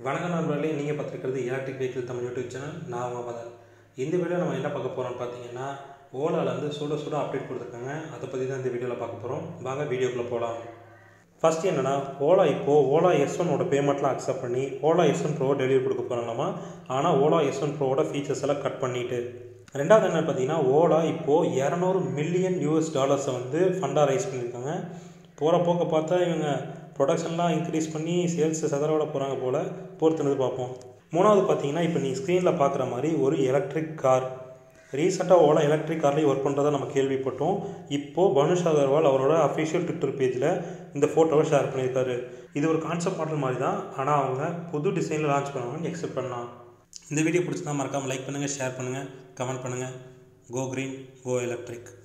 வணக்கம் நண்பர்களே நீங்கள் பார்த்துருக்கிறது electric vehicle Tamil YouTube channel நான் உங்கள் பதன் இந்த வீடியோ நம்ம என்ன பார்க்க போகிறோம்னு பார்த்தீங்கன்னா ஓலாவில் வந்து சுட சுட அப்டேட் கொடுத்துருக்காங்க அதை பற்றி தான் இந்த வீடியோவில் பார்க்க போகிறோம் வாங்க வீடியோக்குள்ளே போகலாம் ஃபஸ்ட்டு என்னென்னா ஓலா இப்போது ஓலா எஸ் ஒனோட பேமெண்ட்லாம் அக்செப்ட் பண்ணி Ola S one pro delivery கொடுக்க போகிறாங்களாமா ஆனால் ஓலா எஸ் ஒன் ப்ரோவோட ஃபீச்சர்ஸ் எல்லாம் கட் பண்ணிவிட்டு ரெண்டாவது என்ன பார்த்தீங்கன்னா ஓலா இப்போது இரநூறு மில்லியன் யூஎஸ் டாலர்ஸை வந்து ஃபண்டாக ரைஸ் பண்ணியிருக்காங்க போகிற போக்க பார்த்தா இவங்க ப்ரொடக்ஷன்லாம் இன்க்ரீஸ் பண்ணி சேல்ஸ் சதரோட போகிறாங்க போல் பொறுத்துனது பார்ப்போம் மூணாவது பார்த்தீங்கன்னா இப்போ நீ ஸ்க்ரீனில் பார்க்குற மாதிரி ஒரு எலக்ட்ரிக் கார் ரீசெண்டாக ஓலா எலக்ட்ரிக் கார்லேயும் ஒர்க் பண்ணுறதா நம்ம கேள்விப்பட்டோம் இப்போது பனுஷ் அகர்வால் அவரோட அஃபிஷியல் ட்விட்டர் பேஜில் இந்த ஃபோட்டோவை ஷேர் பண்ணியிருக்காரு இது ஒரு கான்செப்ட் மாடல் மாதிரி தான் ஆனால் அவங்க புது டிசைனில் லான்ச் பண்ணுவாங்கன்னு எக்ஸ்பெக்ட் பண்ணலாம் இந்த வீடியோ பிடிச்சிருந்தா மறக்காமல் லைக் பண்ணுங்கள் ஷேர் பண்ணுங்கள் கமெண்ட் பண்ணுங்கள் கோ க்ரீன் கோ எலக்ட்ரிக்